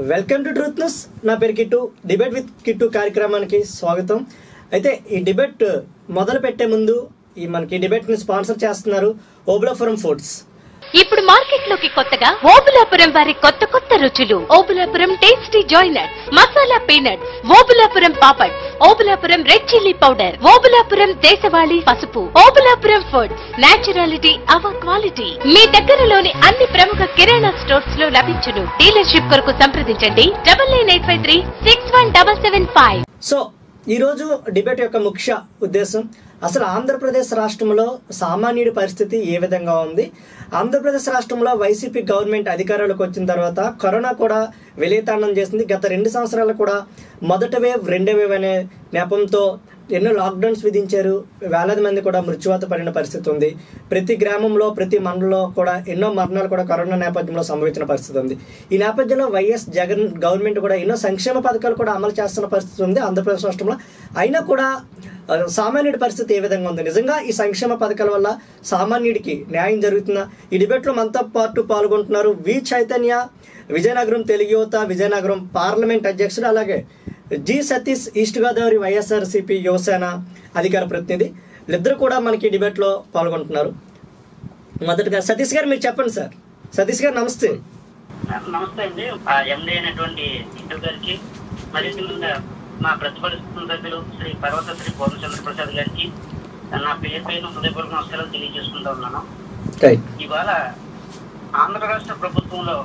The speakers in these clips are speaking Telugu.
వెల్కమ్ టు ట్రూత్ న్యూస్ నా పేరు కిట్టు డిబేట్ విత్ కిట్టు కార్యక్రమానికి స్వాగతం అయితే ఈ డిబేట్ మొదలు పెట్టే ముందు ఈ మనకి డిబేట్ ని స్పాన్సర్ చేస్తున్నారు ఓబులాపురం ఫుడ్స్ ఇప్పుడు మార్కెట్ లోకి కొత్తగా ఓబులాపురం వారి కొత్త కొత్త రుచులు ఓబులాపురం టేస్టీ జాయినట్స్ masala peanuts Obulapuram papads Obulapuram red chilli powder Obulapuram దేశవాళీ పసుపు Obulapuram foods naturality our quality మీ దగ్గరలోని అన్ని ప్రముఖ కిరాణా స్టోర్స్ లో లభించును డీలర్షిప్ కొరకు సంప్రదించండి double nine eight five three six one double seven five so ఈరోజు డిబేట్ యొక్క ముఖ్య ఉద్దేశం అసలు ఆంధ్రప్రదేశ్ రాష్ట్రంలో సామాన్యుడి పరిస్థితి ఏ విధంగా ఉంది ఆంధ్రప్రదేశ్ రాష్ట్రంలో వైసీపీ గవర్నమెంట్ అధికారంలోకి వచ్చిన తర్వాత కరోనా కూడా వెలితాండం చేసింది గత రెండు సంవత్సరాలు కూడా మొదటి వేవ్ రెండో వేవ్ అనే నెపంతో ఎన్నో లాక్డౌన్స్ విధించారు వేలాది మంది కూడా మృత్యువాత పడిన పరిస్థితి ఉంది ప్రతి గ్రామంలో ప్రతి మండలంలో కూడా ఎన్నో మరణాలు కూడా కరోనా నేపథ్యంలో సంభవించిన పరిస్థితి ఉంది ఈ నేపథ్యంలో వైఎస్ జగన్ గవర్నమెంట్ కూడా ఎన్నో సంక్షేమ పథకాలు కూడా అమలు చేస్తున్న పరిస్థితి ఉంది ఆంధ్రప్రదేశ్ రాష్ట్రంలో అయినా కూడా ఆ, సామాన్యుడి పరిస్థితి ఏ విధంగా ఉంది నిజంగా ఈ సంక్షేమ పథకాల వల్ల సామాన్యుడికి న్యాయం జరుగుతుందా ఈ డిబేట్లో మనతో పాటు పాల్గొంటున్నారు వి చైతన్య విజయనగరం తెలుగు యువత విజయనగరం పార్లమెంట్ అధ్యక్షుడు అలాగే జి సతీష్ ఈస్ట్ గోదావరి వైఎస్ఆర్సీపీ యువసేన అధికార ప్రతినిధి వీళ్ళిద్దరు కూడా మనకి డిబేట్లో పాల్గొంటున్నారు మొదటగా సతీష్ గారు మీరు చెప్పండి సార్ సతీష్ గారు నమస్తే నమస్తే అండి ఆ ఎండి అయినటువంటి చింటూ గారికి మరియు ముందుగా మా ప్రతిపరిస్తున్న సభ్యులు శ్రీ పర్వత శ్రీ పూర్ణచంద్ర ప్రసాద్ గారికి నా పేరు పైన హృదయపూర్వక నమస్కారాలు తెలియజేసుకుంటా ఉన్నాను రైట్ ఇవాళ ఆంధ్ర రాష్ట్ర ప్రభుత్వంలో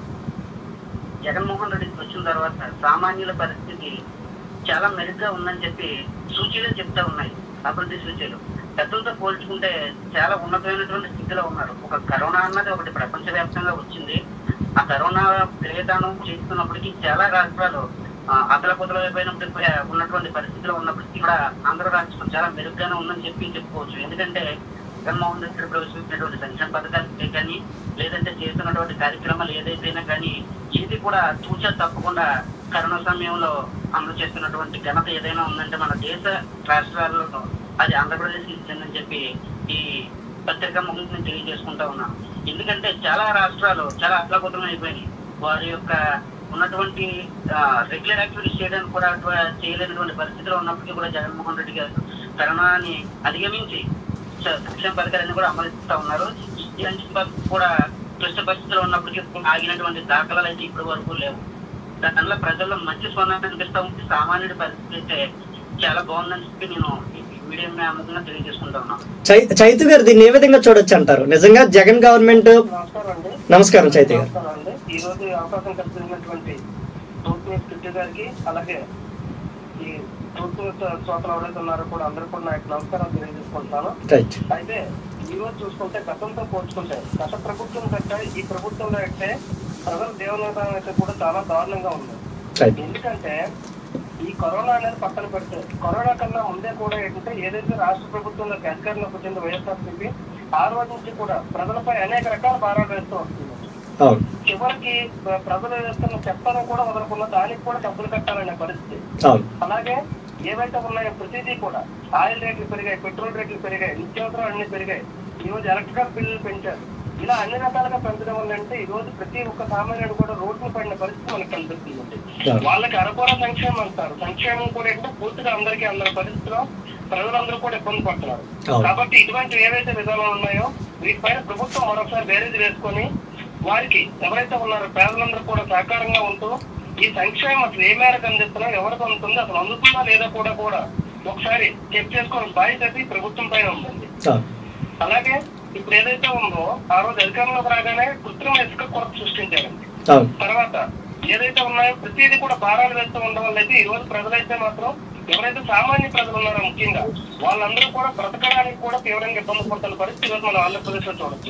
జగన్మోహన్ రెడ్డి వచ్చిన తర్వాత సామాన్యుల పరిస్థితి చాలా మెరుగ్గా ఉందని చెప్పి సూచీలు చెప్తా ఉన్నాయి అభివృద్ధి సూచీలు గతంతో పోల్చుకుంటే చాలా ఉన్నతమైనటువంటి స్థితిలో ఉన్నారు ఒక కరోనా అన్నది ఒకటి ప్రపంచవ్యాప్తంగా వచ్చింది ఆ కరోనా క్రియదానం చేస్తున్నప్పటికీ చాలా రాష్ట్రాలు అతల అయిపోయినప్పటికీ ఉన్నటువంటి పరిస్థితిలో ఉన్నప్పటికీ కూడా ఆంధ్ర రాష్ట్రం చాలా మెరుగ్గానే ఉందని చెప్పి చెప్పుకోవచ్చు ఎందుకంటే జగన్మోహన్ రెడ్డి గారు ప్రవేశపెట్టినటువంటి సంక్షేమ పథకాలు కానీ లేదంటే చేస్తున్నటువంటి కార్యక్రమాలు ఏదైతేనా కానీ ఏది కూడా తూచా తప్పకుండా కరోనా సమయంలో అమలు చేస్తున్నటువంటి ఘనత ఏదైనా ఉందంటే మన దేశ రాష్ట్రాల్లో అది ఆంధ్రప్రదేశ్ ఇచ్చిందని చెప్పి ఈ పత్రికా ముఖం నేను తెలియజేసుకుంటా ఉన్నాను ఎందుకంటే చాలా రాష్ట్రాలు చాలా అప్లబోధం అయిపోయినాయి వారి యొక్క ఉన్నటువంటి రెగ్యులర్ యాక్టివిటీస్ చేయడానికి కూడా అటు- చేయలేనటువంటి పరిస్థితిలో ఉన్నప్పటికీ కూడా జగన్మోహన్ రెడ్డి గారు కరోనాని అధిగమించి స- సంక్షేమ పథకాలన్నీ కూడా అమలుస్తూ ఉన్నారు ఈ సంక్షేమ పథకాలు కూడా క్లిష్ట పరిస్థితిలో ఉన్నప్పటికీ ఆగినటువంటి దాఖలాలు అయితే ఇప్పటి వరకు లేవు దానివల్ల ప్రజల్లో మంచి స్పందన కనిపిస్తా ఉంది సామాన్యుడి పరిస్థితి అయితే చాలా బాగుందని చెప్పి నేను ఈ మీడియా ముఖంగా తెలియజేసుకుంటా ఉన్నాను చై చైతు గారు దీన్ని ఏ విధంగా చూడొచ్చు అంటారు నిజంగా జగన్ గవర్నమెంట్ నమస్కారం అండి నమస్కారం చైతు గారు నమస్కారం అండి ఈ రోజు ఈ అవకాశం కల్పించినటువంటి టూత్ న్యూస్ కిట్టు గారికి అలాగే ఈ టూత్ న్యూస్ శ్రోతలు ఎవరైతే ఉన్నారో కూడా అందరూ కూడా నా యొక్క నమస్కారం తెలియజేసుకుంటున్నాను రైట్ అయితే ఈ రోజు చూసుకుంటే గతంతో పోల్చుకుంటే గత ప్రభుత్వం కంటే ఈ ప్రభుత్వంలో అయితే ప్రజల జీవనోపాయం అయితే కూడా చాలా దారుణంగా ఉంది రైట్ ఎందుకంటే ఈ కరోనా అనేది పక్కన పెడితే కరోనా కన్నా ముందే కూడా ఏంటంటే ఏదైతే రాష్ట్ర ప్రభుత్వంలో అధికారంలోకి వచ్చిందో వైఎస్ఆర్సీపీ ఆ రోజు నుంచి కూడా ప్రజలపై అనేక రకాల భారాలు వేస్తూ వస్తుంది అవును చివరికి ప్ర- ప్రజలు వేస్తున్న చెత్తను కూడా వదలకుండా దానికి కూడా డబ్బులు కట్టాలనే పరిస్థితి అవును అలాగే ఏవైతే ఉన్నాయో ప్రతిదీ కూడా ఆయిల్ రేట్లు పెరిగాయి పెట్రోల్ రేట్లు పెరిగాయి నిత్యావసరాలు అన్ని పెరిగాయి ఈ రోజు ఎలక్ట్రికల్ బిల్లులు పెంచారు ఇలా అన్ని రకాలుగా పెంచడం వల్ల అంటే ఈ రోజు ప్రతి ఒక్క సామాన్యుడు కూడా రోడ్డు పడిన పరిస్థితి మనకు కనిపిస్తుంది Yeah. వాళ్ళకి అరకొర సంక్షేమం అంటారు సంక్షేమం కూడా ఏంటంటే పూర్తిగా అందరికీ అందరి పరిస్థితిలో ప్రజలందరూ కూడా ఇబ్బంది పడుతున్నారు అవును. కాబట్టి ఇటువంటి ఏవైతే విధానాలు ఉన్నాయో వీటిపైన ప్రభుత్వం మరొకసారి బేరేజ్ వేసుకొని వారికి ఎవరైతే ఉన్నారో పేదలందరూ కూడా సహకారంగా ఉంటూ ఈ సంక్షేమం అసలు ఏ మేరకు అందిస్తున్నా ఎవరికి అందుతుందో అసలు అందుతుందా లేదా కూడా కూడా ఒకసారి చెక్ చేసుకోవడం బాధ్యత అయితే ఈ ప్రభుత్వం పైన ఉందండి అవును అలాగే ఇప్పుడు ఏదైతే ఉందో ఆ రోజు అధికారంలోకి రాగానే కృత్రిమ ఇసుక కొరత సృష్టించారండి అవును తర్వాత ఏదైతే ఉన్నాయో ప్రతిదీ కూడా భారాలు వేస్తూ ఉండడం వల్ల అయితే ఈ రోజు ప్రజలైతే మాత్రం ఎవరైతే సామాన్య ప్రజలు ఉన్నారో ముఖ్యంగా వాళ్ళందరూ కూడా బ్రతకడానికి కూడా తీవ్రంగా ఇబ్బంది పడుతున్న పరిస్థితి ఈరోజు మనం ఆంధ్రప్రదేశ్ లో చూడొచ్చు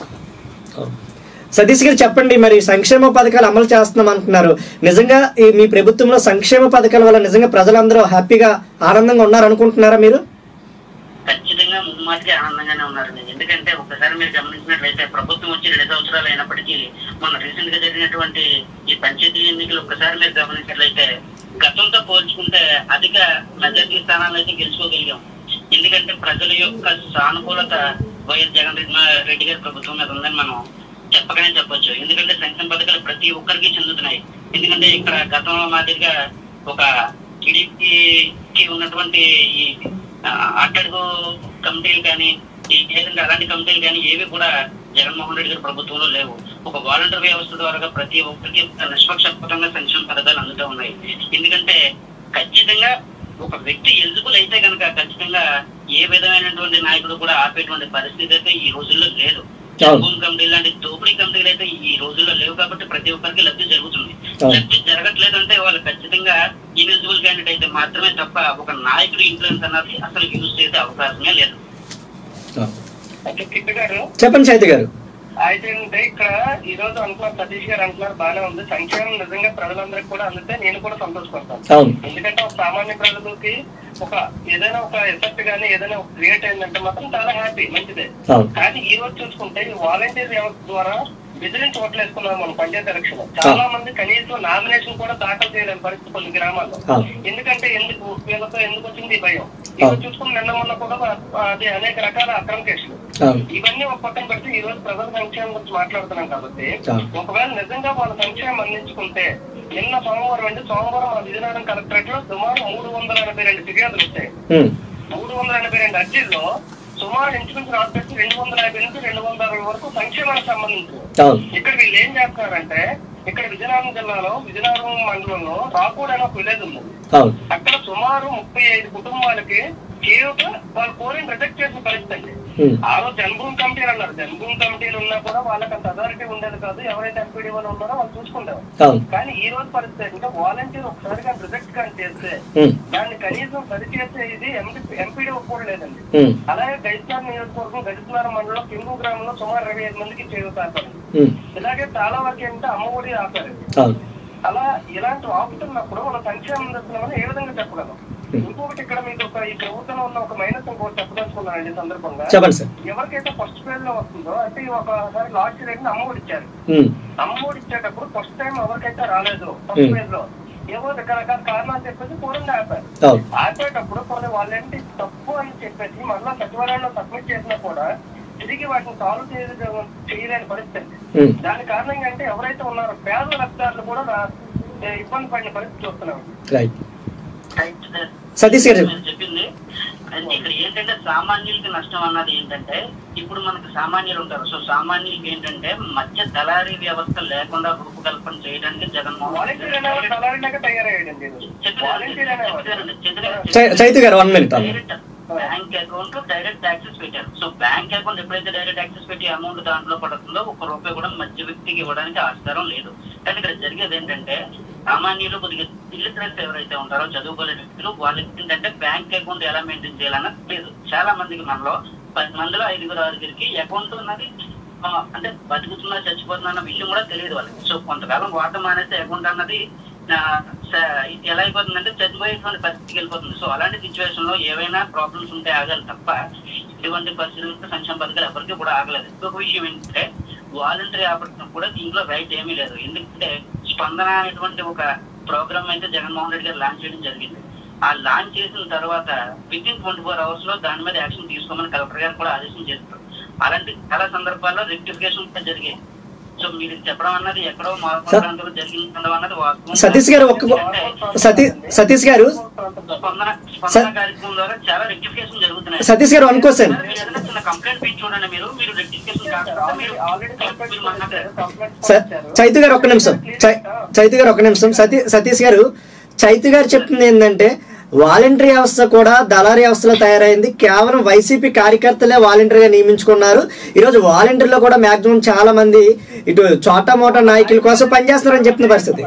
సతీష్ గారు చెప్పండి మరి సంక్షేమ పథకాలు అమలు చేస్తున్నాం అంటున్నారు నిజంగా ఈ మీ ప్రభుత్వంలో సంక్షేమ పథకాల వల్ల నిజంగా ప్రజలందరూ హ్యాపీగా ఆనందంగా ఉన్నారు అనుకుంటున్నారా మీరు ఖచ్చితంగా ముమ్మాటికి ఆనందంగానే ఉన్నారండి ఎందుకంటే ఒకసారి మీరు గమనించినట్లయితే ప్రభుత్వం వచ్చి రెండు సంవత్సరాలు అయినప్పటికీ మన రీసెంట్ గా జరిగినటువంటి ఈ పంచాయతీ ఎన్నికలు ఒకసారి మీరు గమనించినట్లయితే గతంతో పోల్చుకుంటే అధిక మెజార్టీ స్థానాలు అయితే గెలుచుకోగలిగాం ఎందుకంటే ప్రజల యొక్క సానుకూలత వైఎస్ జగన్ రెడ్డి రెడ్డి గారి ప్రభుత్వం మీద ఉందని మనం చెప్పకనే చెప్పొచ్చు ఎందుకంటే సంక్షేమ పథకాలు ప్రతి ఒక్కరికి చెందుతున్నాయి ఎందుకంటే ఇక్కడ గతంలో మాదిరిగా ఒక టీడీపీకి ఉన్నటువంటి ఈ ఆ, అట్టడుగు కమిటీలు కానీ ఈ ఏదంటే అలాంటి కమిటీలు కానీ ఏవి కూడా జగన్మోహన్ రెడ్డి గారి ప్రభుత్వంలో లేవు ఒక వాలంటీర్ వ్యవస్థ ద్వారా ప్రతి ఒక్కరికి నిష్పక్షపాతంగా సంక్షేమ పథకాలు అందుతూ ఉన్నాయి ఎందుకంటే ఖచ్చితంగా ఒక వ్యక్తి ఎలిజిబుల్ అయితే కనుక ఖచ్చితంగా ఏ విధమైనటువంటి నాయకుడు కూడా ఆపేటువంటి పరిస్థితి అయితే ఈ రోజుల్లో లేదు అవును. భూమి కమిటీ లాంటి దోపిడీ కమిటీలు అయితే ఈ రోజుల్లో లేవు కాబట్టి ప్రతి ఒక్కరికి లబ్ధి జరుగుతుంది అవును. లబ్ధి జరగట్లేదంటే వాళ్ళు ఖచ్చితంగా ఇన్ఎలిజిబుల్ క్యాండిడేట్ అయితే మాత్రమే తప్ప ఒక నాయకుడి ఇన్ఫ్లుయెన్స్ అన్నది అసలు యూజ్ చేసే అవకాశమే లేదు ఆ. అయితే కిట్టు గారు చెప్పండి చైతు గారు అయితే ఏంటంటే ఇక్కడ ఈ రోజు అంటున్నారు సతీష్ గారు అంటున్నారు బాగానే ఉంది సంక్షేమం నిజంగా ప్రజలందరికీ కూడా అందితే నేను కూడా సంతోషపడతాను అవును ఎందుకంటే ఒక సామాన్య ప్రజలకి ఒక ఏదైనా ఒక ఎఫెక్ట్ గానీ ఏదైనా ఒక క్రియేట్ అయిందంటే మాత్రం చాలా హ్యాపీ మంచిదే అవును కానీ ఈ రోజు చూసుకుంటే ఈ వాలంటీర్ వ్యవస్థ ద్వారా బెదిరించి ఓట్లు వేసుకున్నాం మనం పంచాయతీ ఎలక్షన్ చాలా మంది కనీసం నామినేషన్ కూడా దాఖలు చేయలేని పరిస్థితి కొన్ని గ్రామాల్లో అవును ఎందుకంటే ఎందుకు వీళ్ళతో ఎందుకు వచ్చింది ఈ భయం ఈరోజు చూసుకుని నిన్న మొన్న కూడా ఆ, అది అనేక రకాల అక్రమ కేసులు అవును ఇవన్నీ ఒక పక్కన పెడితే ఈ రోజు ప్రజల సంక్షేమం గురించి మాట్లాడుతున్నాం కాబట్టి అవును. ఒకవేళ నిజంగా వాళ్ళ సంక్షేమం అందించుకుంటే నిన్న సోమవారం అంటే సోమవారం మా విజయనగరం కలెక్టరేట్ లో సుమారు మూడు వందల ఎనభై రెండు ఫిర్యాదులు వచ్చాయి ఉమ్. మూడు వందల ఎనభై రెండు అర్జీల్లో సుమారు ఇంచుమించు నాకు తెలిసి రెండు వందల యాభై నుంచి రెండు వందల అరవై వరకు సంక్షేమానికి సంబంధించింది అవును ఇక్కడ వీళ్ళు ఏం చేస్తున్నారంటే ఇక్కడ విజయనగరం జిల్లాలో విజయనగరం మండలంలో రాపూర్ అనే ఒక విలేజ్ ఉంది అవును అక్కడ సుమారు ముప్పై ఐదు కుటుంబాలకి కేవలం వాళ్ళు కోరిన రిజెక్ట్ చేసిన పరిస్థితి అండి ఉమ్. ఆ రోజు జన్మభూమి కమిటీలు అన్నారు జన్మభూమి కమిటీలు ఉన్నా కూడా వాళ్ళకి అంత అథారిటీ ఉండేది కాదు ఎవరైతే ఎంపీడీ వాళ్ళు ఉన్నారో వాళ్ళు చూసుకుంటారు అవును కానీ ఈ రోజు పరిస్థితి ఏంటంటే వాలంటీర్ ఒకసారి కానీ రిజెక్ట్ కానీ చేస్తే ఉమ్. దాన్ని కనీసం సరి చేసే ఇది ఎంపీడీ ఒప్పుకోవడం లేదండి ఉమ్. అలాగే గైస్టార్ నియోజకవర్గం గడిచినార మండలం కింగు గ్రామంలో సుమారు ఇరవై ఐదు మందికి చేయూతారు ఉమ్. ఇలాగే చాలా వరకు ఏంటంటే అమ్మఒడి ఆపారు అవును అలా ఇలాంటి ఆపుతున్నప్పుడు మన సంక్షేమం దర్శనం ఏ విధంగా చెప్పగలం ఇంకొకటి ఇక్కడ మీకు ఒక ఈ ప్రభుత్వంలో ఉన్న ఒక మైనస్ ఇంకోటి చెప్పదలుచుకున్నానండి ఈ సందర్భంగా చెప్పండి సార్ ఎవరికైతే ఫస్ట్ ఫేజ్ లో వస్తుందో అంటే ఈ ఒకసారి లాస్ట్ రేట్ అమ్మఒడి ఇచ్చారు ఉమ్. అమ్మఒడి ఇచ్చేటప్పుడు ఫస్ట్ టైం ఎవరికైతే రాలేదు ఫస్ట్ Hmm. ఫేజ్ లో ఏవో రకరకాల కారణాలు చెప్పేసి పూర్వంగా ఆపారు అవును ఆపేటప్పుడు కొన్ని వాళ్ళేంటి తప్పు అని చెప్పేసి మళ్ళా సచివాలయంలో సబ్మిట్ చేసినా కూడా తిరిగి వాటిని సాల్వ్ చేయలేదు చేయలేని పరిస్థితి ఉమ్. దాని కారణంగా అంటే ఎవరైతే ఉన్నారో పేద లబ్ధిదారులు కూడా రా- ఏ, ఇబ్బంది పడిన పరిస్థితి చూస్తున్నాం రైట్ రైట్ సార్. సతీష్ గారు మీరు చెప్పింది అంటే ఇక్కడ ఏంటంటే సామాన్యులకి నష్టం అన్నది ఏంటంటే ఇప్పుడు మనకు సామాన్యులు ఉంటారు సో సామాన్యులకి ఏంటంటే మధ్య దళారీ వ్యవస్థ లేకుండా రూపకల్పన చేయడానికి జగన్మోహన్ వాలంటీర్ అనేవాడు దళారీలాగా తయారయ్యాడండి వాలంటీర్ అనేవాడు చై- చైతు గారు వన్ మినిట్ అన్న direct bank account direct access పెట్టారు సో బ్యాంక్ అకౌంట్ ఎప్పుడైతే డైరెక్ట్ యాక్సెస్ పెట్టి అమౌంట్ దాంట్లో పడుతుందో ఒక రూపాయి కూడా మధ్య వ్యక్తికి ఇవ్వడానికి ఆస్కారం లేదు కానీ ఇక్కడ జరిగేది ఏంటంటే సామాన్యులు కొద్దిగా ఇల్లిటరెన్స్ ఎవరైతే ఉంటారో చదువుకోలేని వ్యక్తులు వాళ్ళకి ఏంటంటే బ్యాంక్ అకౌంట్ ఎలా మెయింటైన్ చేయాలన్నది లేదు చాలా మందికి మనలో పది మందిలో ఐదుగురు ఆరుగురికి అకౌంట్ ఉన్నది ఆ, అంటే బతుకుతున్నా చచ్చిపోతున్నా అన్న విషయం కూడా తెలియదు వాళ్ళకి సో కొంతకాలం వాడటం అనేసి అకౌంట్ అన్నది ఆ, స- ఎలా అయిపోతుందంటే చచ్చిపోయేటువంటి పరిస్థితికి వెళ్ళిపోతుంది సో అలాంటి సిచ్యువేషన్ లో ఏవైనా ప్రాబ్లమ్స్ ఉంటే ఆగాలి తప్ప ఇటువంటి పరిస్థితుల్లో సంక్షేమ పథకాలు ఎవరికి కూడా ఆగలేదు ఇంకొక విషయం ఏంటంటే వాలంటరీ ఆపరేషన్ కూడా దీంట్లో రైట్ ఏమీ లేదు ఎందుకంటే స్పందన అనేటువంటి ఒక ప్రోగ్రామ్ అయితే జగన్మోహన్ రెడ్డి గారు లాంచ్ చేయడం జరిగింది ఆ లాంచ్ చేసిన తర్వాత within twenty four hours లో దాని మీద యాక్షన్ తీసుకోమని కలెక్టర్ గారు కూడా ఆదేశం చేస్తారు అలాంటి చాలా సందర్భాల్లో రెక్టిఫికేషన్ కూడా జరిగాయి సో మీరు చెప్పడం అన్నది ఎక్కడో మా సార్. ప్రాంతంలో జరిగింది అన్నది వాస్తవం సతీష్ గారు ఒక్క సతీ సతీష్ గారు స్పందన స్పందన కార్యక్రమం ద్వారా చాలా రెక్టిఫికేషన్ జరుగుతున్నాయి సతీష్ గారు వన్ క్వశ్చన్ మీరు ఏదైనా చిన్న కంప్లైంట్ పెట్టి చూడండి మీరు మీరు రెక్టిఫికేషన్ కాకుండా మీరు ఆల్రెడీ మీరు మాట్లాడారు సార్ చైతు గారు ఒక్క నిమిషం చై- చైతు గారు ఒక్క నిమిషం సతీ సతీష్ గారు చైతు గారు చెప్తుంది ఏంటంటే వాలంటరీ వ్యవస్థ కూడా దళారీ వ్యవస్థలో తయారైంది కేవలం వైసీపీ కార్యకర్తలే వాలంటరీగా నియమించుకున్నారు ఈరోజు వాలంటీర్లో కూడా మాక్సిమం చాలా మంది ఇటు చోటా మోటా నాయకుల కోసం పనిచేస్తున్నారని చెప్తున్న పరిస్థితి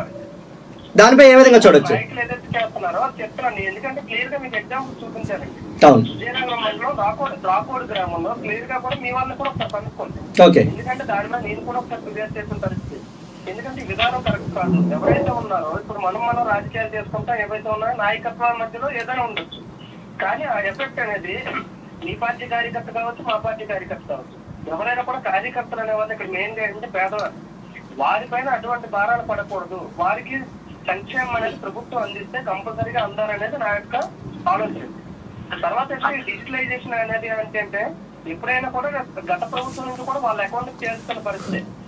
దానిపై ఏ విధంగా చూడొచ్చు నాయకులు ఏదైతే చేస్తున్నారో అది చెప్తున్నాను ఎందుకంటే క్లియర్ గా మీకు ఎగ్జాంపుల్ చూపించారండి అవును విజయనగరం మండలం రాకోడు రాకోడు గ్రామంలో క్లియర్ గా కూడా మీ వాళ్ళని కూడా ఒకసారి కనుక్కోండి ఓకే ఎందుకంటే దాని మీద నేను కూడా ఒకసారి ఫిర్యాదు చేసిన పరిస్థితి ఎందుకంటే ఈ విధానం కరెక్ట్ కాదు ఎవరైతే ఉన్నారో ఇప్పుడు మనం మనం రాజకీయాలు చేసుకుంటా ఏవైతే ఉన్నాయో నాయకత్వాల మధ్యలో ఏదైనా ఉండొచ్చు కానీ ఆ ఎఫెక్ట్ అనేది మీ పార్టీ కార్యకర్త కావచ్చు మా పార్టీ కార్యకర్త కావచ్చు ఎవరైనా కూడా కార్యకర్తలు అనే వాళ్ళు ఇక్కడ మెయిన్ గా ఏంటంటే పేదవారు వారిపైన అటువంటి భారాలు పడకూడదు వారికి సంక్షేమం అనేది ప్రభుత్వం అందిస్తే కంపల్సరీగా అందాలనేది నా యొక్క ఆలోచన తర్వాత వచ్చి డిజిటలైజేషన్ అనేది అంటే అంటే ఎప్పుడైనా కూడా గత ప్రభుత్వం నుంచి కూడా వాళ్ళ అకౌంట్ చేస్తున్న పరిస్థితి